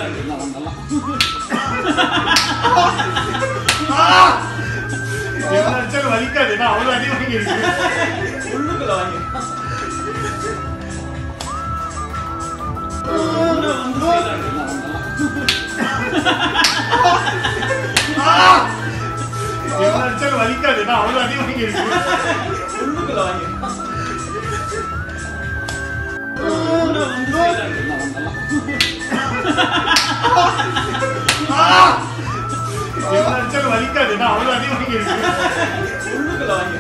என்ன அடிச்சாலும் வலிக்காது நான் அவ்வளவு அடி வாங்கியிருக்கேன் உள்ளுக்குள்ள வாங்கி என்ன அடிச்சாலும் வலிக்காது நான் அவ்வளவு அடி வாங்கியிருக்கேன் உள்ளுக்குள்ள வாங்கி என்ன அடிச்சாலும் வலிக்காது நான் அவ்வளவு அடி வாங்கியிருக்கேன் உள்ளுக்குள்ள வாங்கி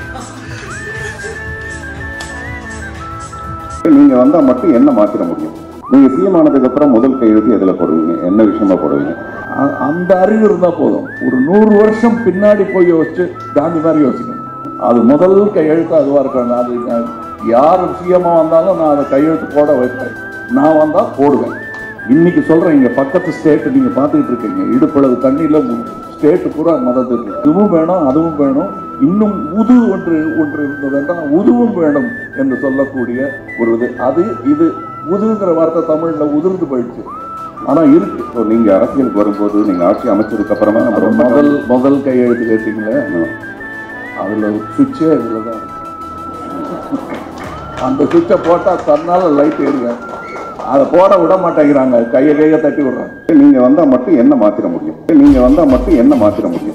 நீங்க வந்தா மட்டும் என்ன மாத்திர முடியும் நீங்க சிஎம் ஆனதுக்கு அப்புறம் முதல் கையெழுத்து எதுல போடுவீங்க என்ன விஷயமா போடுவீங்க அ- அந்த அறிவு இருந்தா போதும் ஒரு நூறு வருஷம் பின்னாடி போய் யோசிச்சு காந்தி மாதிரி யோசிக்கணும் அது முதல் கையெழுத்து அதுவா இருக்கணும் அது நான் யார் சிஎம்மா வந்தாலும் நான் அதை கையெழுத்து போட வைப்பேன் நான் வந்தா போடுவேன் இன்னைக்கு சொல்றேன் இங்க பக்கத்து ஸ்டேட் நீங்க பார்த்துக்கிட்டு இருக்கீங்க இடுப்பளவு தண்ணியில ஸ்டேட் பூரா மதத்து இருக்கு இதுவும் வேணும் அதுவும் வேணும் இன்னும் உது ஒன்று ஒன்று இருந்ததென்றால் உதுவும் வேணும் என்று சொல்லக்கூடிய ஒரு இது அது இது உதுங்கிற வார்த்தை தமிழ்ல உதிர்ந்து போயிடுச்சு ஆனா இருக்கு So, நீங்க அரசியலுக்கு வரும்போது நீங்க ஆட்சி அமைச்சதுக்கு அப்புறமா நம்ம அப்புறம் ரொம்ப முதல் முதல் கையெழுத்து கேட்டீங்களே அதுல சுவிட்சே இதுல தான் இருக்கு அந்த சுவிட்சை போட்டா தன்னால லைட் எரியும் அதை போட விட மாட்டேங்கிறாங்க கையை கையை தட்டி விடுறாங்க நீங்க வந்தா மட்டும் என்ன மாத்திர முடியும் நீங்க வந்தா மட்டும் என்ன மாத்திர முடியும்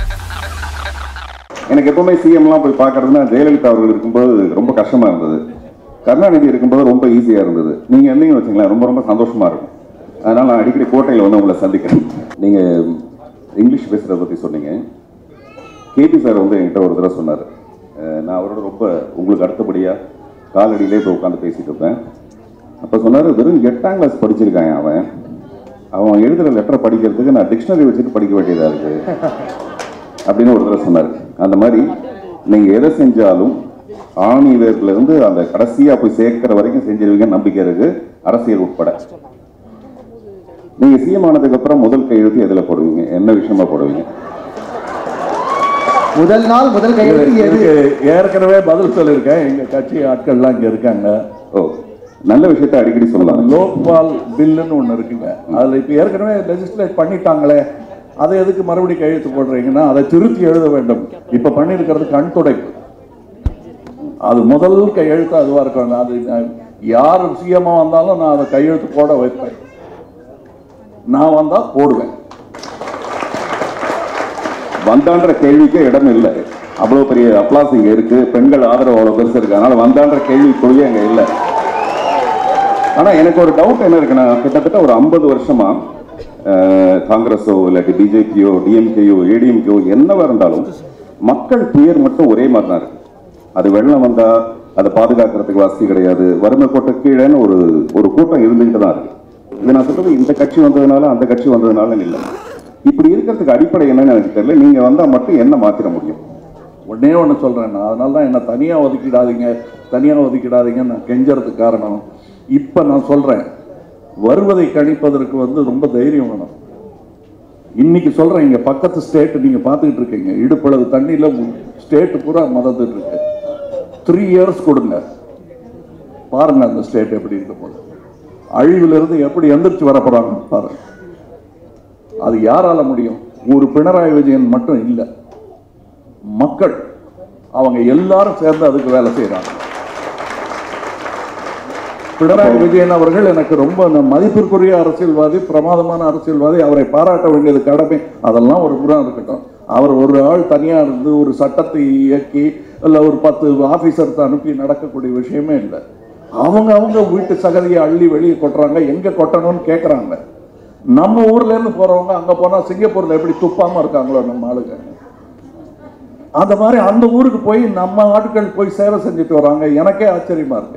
எனக்கு எப்பவுமே சிஎம்லாம் போய் பார்க்கறதுன்னா ஜெயலலிதா அவர்கள் இருக்கும்போது ரொம்ப கஷ்டமா இருந்தது கருணாநிதி இருக்கும்போது ரொம்ப ஈஸியா இருந்தது நீங்க இருந்தீங்கன்னு வச்சுங்களேன் ரொம்ப ரொம்ப சந்தோஷமா இருக்கும் அதனால நான் அடிக்கடி கோட்டையில் வந்து உங்களை சந்திக்கிறேன் நீங்க இங்கிலீஷ் பேசுறத பத்தி சொன்னீங்க கேபி சார் வந்து என்கிட்ட ஒரு தடவை சொன்னார் அஹ் நான் அவரோட ரொம்ப உங்களுக்கு அடுத்தபடியா காலடியிலே போய் உட்காந்து பேசிட்டு இருப்பேன் அப்போ சொன்னார் வெறும் எட்டாம் கிளாஸ் படிச்சிருக்கான் அவன் அவன் எழுதுகிற லெட்டரை படிக்கிறதுக்கு நான் டிக்ஷனரி வச்சுட்டு படிக்க வேண்டியதாக இருக்கு அப்படின்னு ஒரு தடவை சொன்னார் அந்த மாதிரி நீங்கள் எதை செஞ்சாலும் ஆணி வேர்ல இருந்து அந்த கடைசியாக போய் சேர்க்கிற வரைக்கும் செஞ்சிருவீங்கன்னு நம்பிக்கை இருக்கு அரசியல் உட்பட நீங்கள் சிஎம் ஆனதுக்கு அப்புறம் முதல் கையெழுத்து எதில் போடுவீங்க என்ன விஷயமா போடுவீங்க முதல் நாள் முதல் கையெழுத்து எது இதுக்கு ஏற்கனவே பதில் சொல்லியிருக்கேன் எங்க கட்சி ஆட்கள்லாம் இங்க இருக்காங்க ஓ நல்ல விஷயத்தை அடிக்கடி சொல்லலாம் லோக்பால் பில்லுன்னு ஒண்ணு இருக்குங்க அதுல இப்ப ஏற்கனவே லெஜிஸ்லேட் பண்ணிட்டாங்களே அதை எதுக்கு மறுபடியும் கையெழுத்து போடுறீங்கன்னா அதை திருத்தி எழுத வேண்டும் இப்ப பண்ணியிருக்கிறது கண் துடைப்பு அது முதல் கையெழுத்து அதுவா இருக்கணும் அது நான் யார் சிஎம்மா வந்தாலும் நான் அதை கையெழுத்து போட வைப்பேன் நான் வந்தா போடுவேன் வந்தான்ற கேள்விக்கே இடம் இல்லை அவ்வளோ பெரிய அப்ளாஸ் இங்க இருக்கு பெண்கள் ஆதரவு அவ்வளோ பெருசு இருக்கு அதனால வந்தான்ற கேள்விக்குரிய அங்க இல்லை ஆனா எனக்கு ஒரு டவுட் என்ன இருக்குன்னா கிட்டத்தட்ட ஒரு ஐம்பது வருஷமா அஹ், காங்கிரஸோ இல்லாட்டி பிஜேபியோ டிஎம்கேயோ ஏடிஎம்கேயோ என்னவா இருந்தாலும் மக்கள் துயர் மட்டும் ஒரே மாதிரி தான் இருக்கு அது வெள்ளம் வந்தா அதை பாதுகாக்கிறதுக்கு வசதி கிடையாது வறுமை கோட்டை கீழேன்னு ஒரு ஒரு கூட்டம் இருந்துகிட்டு தான் இருக்கு இது நான் சொல்றது இந்த கட்சி வந்ததுனால அந்த கட்சி வந்ததுனால இல்லை இப்படி இருக்கிறதுக்கு அடிப்படை என்னன்னு எனக்கு தெரியல நீங்க வந்தா மட்டும் என்ன மாத்திர முடியும் ஒன்னே ஒன்று சொல்கிறேன் நான் அதனால தான் என்னை தனியாக ஒதுக்கிடாதீங்க தனியாக ஒதுக்கிடாதீங்கன்னு நான் கெஞ்சறதுக்கு காரணம் இப்போ நான் சொல்கிறேன் வருவதை கணிப்பதற்கு வந்து ரொம்ப தைரியம் வேணும் இன்னைக்கு சொல்கிறேன் இங்கே பக்கத்து ஸ்டேட் நீங்கள் பார்த்துக்கிட்டு இருக்கீங்க இடுப்பளவு தண்ணியில் ஸ்டேட்டு பூரா மதத்துட்டு இருக்கு த்ரீ இயர்ஸ் கொடுங்க பாருங்க அந்த ஸ்டேட் எப்படி இருக்க போது அழிவிலிருந்து எப்படி எந்திரிச்சு வர போறாங்க பாருங்க அது யாரால முடியும் ஒரு பினராயி விஜயன் மட்டும் இல்லை மக்கள் அவங்க எல்லாரும் சேர்ந்து அதுக்கு வேலை செய்றாங்க பினராயி விஜயன் அவர்கள் எனக்கு ரொம்ப ந- மதிப்பிற்குரிய அரசியல்வாதி பிரமாதமான அரசியல்வாதி அவரை பாராட்ட வேண்டியது கடமை அதெல்லாம் ஒரு புறம் இருக்கட்டும் அவர் ஒரு ஆள் தனியா இருந்து ஒரு சட்டத்தை இயக்கி இல்ல ஒரு பத்து ஆபீசர்த்தை அனுப்பி நடக்கக்கூடிய விஷயமே இல்லை அவங்க அவங்க வீட்டு சகதியை அள்ளி வெளியே கொட்டுறாங்க எங்க கொட்டணும்னு கேட்குறாங்க நம்ம ஊர்ல இருந்து போறவங்க அங்க போனா சிங்கப்பூர்ல எப்படி துப்பாம இருக்காங்களோ நம்ம ஆளுங்க அந்த மாதிரி அந்த ஊருக்கு போய் நம்ம ஆட்கள் போய் சேவை செஞ்சுட்டு வராங்க எனக்கே ஆச்சரியமா இருக்கு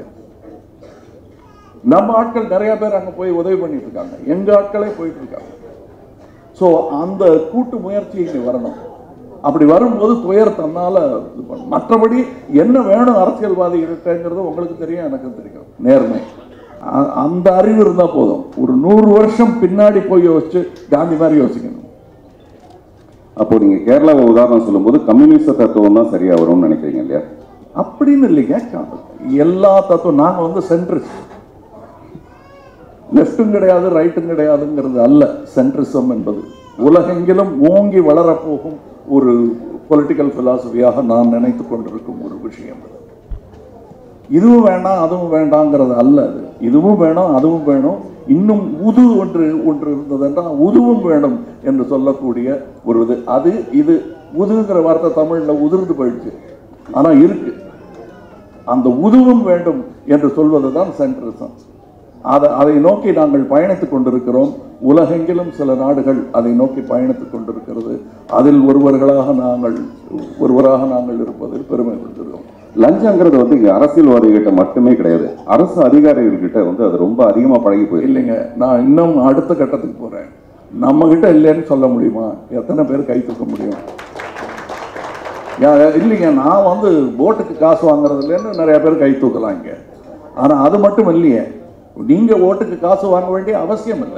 நம்ம ஆட்கள் நிறைய பேர் அங்க போய் உதவி பண்ணிட்டு இருக்காங்க எங்க ஆட்களே போயிட்டு இருக்காங்க ஸோ அந்த கூட்டு முயற்சி இங்க வரணும் அப்படி வரும்போது துயர் தன்னால இது பண்ணும் மற்றபடி என்ன வேணும் அரசியல்வாதிகிட்டங்கிறது உங்களுக்கு தெரியும் எனக்கு தெரியும் நேர்மை அ- அந்த அறிவு இருந்தா போதும் ஒரு நூறு வருஷம் பின்னாடி போய் யோசிச்சு காந்தி மாதிரி யோசிக்கணும் அப்போ நீங்க கேரளாவை உதாரணம் சொல்லும்போது கம்யூனிஸ்ட தத்துவம் தான் சரியா வரும்னு நினைக்கிறீங்க இல்லையா அப்படின்னு இல்லைங்க எல்லா தத்துவம் நாங்க வந்து சென்ட்ரிஸ்ட் லெஃப்ட்டும் கிடையாது ரைட்டும் கிடையாதுங்கிறது அல்ல சென்ட்ரிசம் என்பது உலகெங்கிலும் ஓங்கி வளரப்போகும் ஒரு பொலிட்டிக்கல் பிலாசபியாக நான் நினைத்து கொண்டிருக்கும் ஒரு விஷயம் அது இதுவும் வேண்டாம் அதுவும் வேண்டாங்கிறது அல்ல அது இதுவும் வேணும் அதுவும் வேணும் இன்னும் உது ஒன்று ஒன்று இருந்ததென்றால் உதுவும் வேணும் என்று சொல்லக்கூடிய ஒரு இது அது இது உதுங்கிற வார்த்தை தமிழில் உதிர்ந்து போயிடுச்சு ஆனால் இருக்கு அந்த உதுவும் வேண்டும் என்று சொல்வது தான் சென்ட்ரிசம் அதை அதை நோக்கி நாங்கள் பயணித்துக் கொண்டிருக்கிறோம் உலகெங்கிலும் சில நாடுகள் அதை நோக்கி பயணித்துக் கொண்டிருக்கிறது அதில் ஒருவர்களாக நாங்கள் ஒருவராக நாங்கள் இருப்பதில் பெருமை கொள்கிறோம் லஞ்சங்கிறது வந்து இங்க அரசியல்வாதிகிட்ட மட்டுமே கிடையாது அரசு அதிகாரிகள்கிட்ட வந்து அது ரொம்ப அதிகமா பழகி போயிருக்கு இல்லைங்க நான் இன்னும் அடுத்த கட்டத்துக்கு போறேன் நம்ம கிட்ட இல்லைன்னு சொல்ல முடியுமா எத்தனை பேர் கை தூக்க முடியும் யா- இல்லைங்க நான் வந்து ஓட்டுக்கு காசு வாங்குறதுலேருந்து நிறைய பேர் கை தூக்கலாம் இங்க ஆனா அது மட்டும் இல்லையே நீங்க ஓட்டுக்கு காசு வாங்க வேண்டிய அவசியம் இல்லை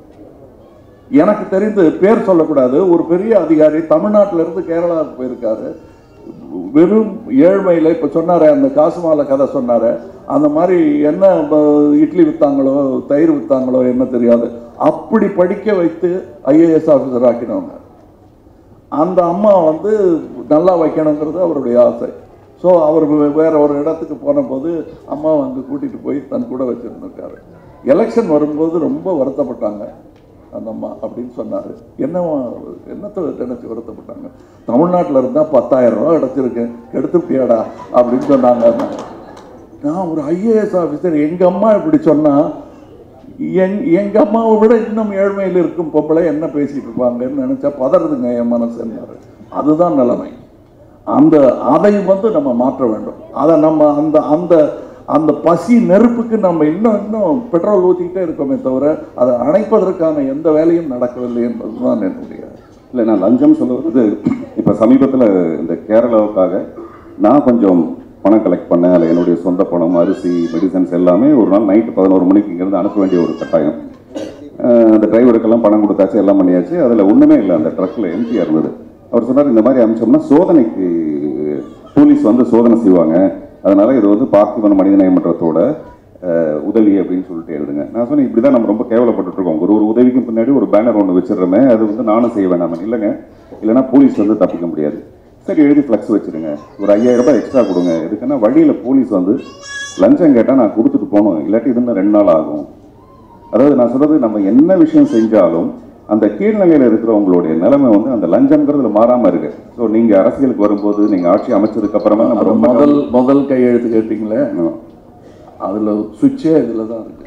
எனக்கு தெரிந்து பேர் சொல்லக்கூடாது ஒரு பெரிய அதிகாரி தமிழ்நாட்டில இருந்து கேரளாவுக்கு போயிருக்காரு வெறும் ஏழ்மையில் இப்போ சொன்னாரே அந்த காசு மாலை கதை சொன்னாரே அந்த மாதிரி என்ன ப- இட்லி வித்தாங்களோ தயிர் வித்தாங்களோ என்ன தெரியாது அப்படி படிக்க வைத்து ஐஏஎஸ் ஆஃபீஸர் ஆக்கினவங்க அந்த அம்மா வந்து நல்லா வைக்கணுங்கிறது அவருடைய ஆசை ஸோ அவர் வே- வேற ஒரு இடத்துக்கு போன போது அம்மாவை அங்கே கூட்டிட்டு போய் தன் கூட வச்சிருந்திருக்காரு எலெக்ஷன் வரும்போது ரொம்ப வருத்தப்பட்டாங்க அந்த அம்மா அப்படின்னு சொன்னார் என்னவா என்னத்தை நினைச்சு வருத்தப்பட்டாங்க தமிழ்நாட்டில் இருந்தால் பத்தாயிரம் ரூபா கிடச்சிருக்கேன் கெடுத்துட்டியாடா அப்படின்னு சொன்னாங்க நான் ஒரு ஐஏஎஸ் ஆஃபீஸர் எங்கள் அம்மா இப்படி சொன்னால் எங் எங்க அம்மாவை விட இன்னும் ஏழ்மையில் இருக்கும் பொம்பளை என்ன பேசிட்டு இருப்பாங்கன்னு நினைச்சா பதறதுங்க என் மனசுன்னாரு அதுதான் நிலைமை அந்த அதை வந்து நம்ம மாற்ற வேண்டும் அதை நம்ம அந்த அந்த அந்த பசி நெருப்புக்கு நம்ம இன்னும் இன்னும் பெட்ரோல் ஊற்றிக்கிட்டே இருக்கோமே தவிர அதை அணைப்பதற்கான எந்த வேலையும் நடக்கவில்லை என்பதுதான் என்னுடைய இல்லை நான் லஞ்சம் சொல்லுறது இப்போ சமீபத்தில் இந்த கேரளாவுக்காக நான் கொஞ்சம் பணம் கலெக்ட் பண்ணேன் அதில் என்னுடைய சொந்த பணம் அரிசி மெடிசன்ஸ் எல்லாமே ஒரு நாள் நைட்டு பதினோரு மணிக்கு இங்கேருந்து அனுப்ப வேண்டிய ஒரு கட்டாயம் அஹ் அந்த டிரைவருக்கெல்லாம் பணம் கொடுத்தாச்சு எல்லாம் பண்ணியாச்சு அதில் ஒன்றுமே இல்லை அந்த ட்ரக்கில் எம்டியாக இருந்தது அவர் சொன்னார் இந்த மாதிரி அமிச்சோம்னா சோதனைக்கு போலீஸ் வந்து சோதனை செய்வாங்க அதனால இது வந்து பார்த்திபன் மனிதநேய மன்றத்தோட அஹ், உதவி அப்படின்னு சொல்லிட்டு எழுதுங்க நான் சொன்னேன் இப்படி தான் நம்ம ரொம்ப கேவலப்பட்டுட்டு இருக்கோம் ஒரு ஒரு உதவிக்கும் பின்னாடி ஒரு பேனர் ஒன்று வச்சிடுறோமே அது வந்து நானும் செய்ய வேணாம் இல்லைங்க இல்லைன்னா போலீஸ் வந்து தப்பிக்க முடியாது சரி எழுதி ஃப்ளக்ஸ் வச்சிருங்க ஒரு ஐயாயிரம் ரூபாய் எக்ஸ்ட்ரா கொடுங்க எதுக்குன்னா வழியில் போலீஸ் வந்து லஞ்சம் கேட்டால் நான் கொடுத்துட்டு போகணும் இல்லாட்டி இது இன்னும் ரெண்டு நாள் ஆகும் அதாவது நான் சொல்றது நம்ம என்ன விஷயம் செஞ்சாலும் அந்த கீழ்நிலையில் இருக்கிறவங்களுடைய நிலைமை வந்து அந்த லஞ்சம்ங்கிறதுல மாறாம இருக்கு ஸோ நீங்க அரசியலுக்கு வரும்போது நீங்க ஆட்சி அமைச்சதுக்கு அப்புறமா நம்ம ரொம்ப முதல் முதல் கையெழுத்து கேட்டீங்களே கவனம். அதில் சுவிட்சே இதில் தான் இருக்கு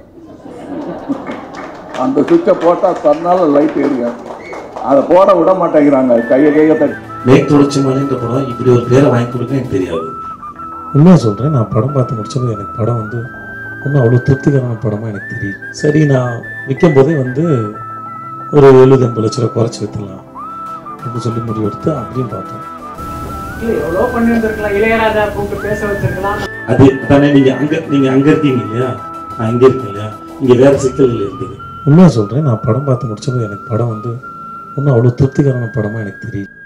அந்த சுவிட்சை போட்டால் தன்னால் லைட் எரிங்க அதை போட விட மாட்டேங்கிறாங்க கையை கையை தட்டி மேற்கு தொடர்ச்சி மலைன்ற படம் இப்படி ஒரு பேரை வாங்கி கொடுக்க எனக்கு தெரியாது உண்மையாக சொல்கிறேன் நான் படம் பார்த்து முடிச்சப்போ எனக்கு படம் வந்து ஒன்றும் அவ்வளோ திருப்திகரமான படமாக எனக்கு தெரியும் சரி நான் விற்கும் போதே வந்து ஒரு எழுபது எண்பது லட்ச ரூபா குறைச்சி விற்றுலாம் அப்படின்னு சொல்லி முடிவெடுத்து அப்படின்னு பார்த்தேன் இல்லை எவ்வளோ பண்ணி வந்திருக்கலாம் இளையராஜா கூப்பிட்டு பேச வச்சிருக்கலாம் அது தானே நீங்க அங்க நீங்க அங்க இருக்கீங்க இல்லையா நான் இங்க இருக்கேன் இல்லையா இங்க வேற சிக்கல்கள் இருக்குது உண்மையாக சொல்கிறேன் நான் படம் பார்த்து முடிச்சப்போ எனக்கு படம் வந்து ஒன்றும் அவ்வளோ திருப்திகரமான படமாக எனக்கு தெரியல